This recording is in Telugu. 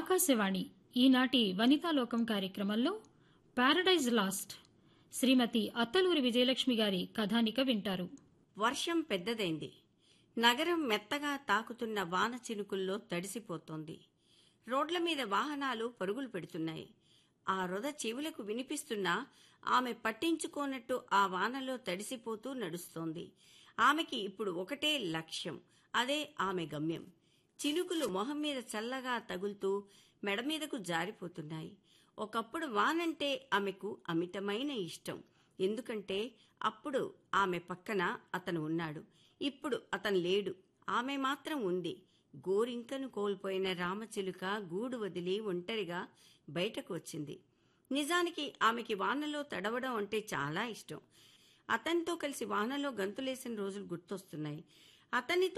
ఆకాశవాణి ఈనాటి వనితాలోకం కార్యక్రమంలో పారడైజ్ లాస్ట్ శ్రీమతి అత్తలూరి విజయలక్ష్మి గారి కథానిక వింటారు వర్షం పెద్దదైంది నగరం మెత్తగా తాకుతున్న వాన చినుకుల్లో తడిసిపోతోంది రోడ్ల మీద వాహనాలు పరుగులు పెడుతున్నాయి ఆ రొద చెవులకు వినిపిస్తున్నా ఆమె పట్టించుకోనట్టు ఆ వానలో తడిసిపోతూ నడుస్తోంది ఆమెకి ఇప్పుడు ఒకటే లక్ష్యం అదే ఆమె గమ్యం చినుకులు మొహం మీద చల్లగా తగులుతూ మెడ మీదకు జారిపోతున్నాయి ఒకప్పుడు వానంటే ఆమెకు అమితమైన ఇష్టం ఎందుకంటే అప్పుడు ఆమె పక్కన అతను ఉన్నాడు ఇప్పుడు అతను లేడు ఆమె మాత్రం ఉంది గోరింకను కోల్పోయిన రామచిలుక గూడు వదిలి ఒంటరిగా బయటకు వచ్చింది నిజానికి ఆమెకి వానలో తడవడం అంటే చాలా ఇష్టం అతనితో కలిసి వానలో గంతులేసిన రోజులు గుర్తొస్తున్నాయి అతనితో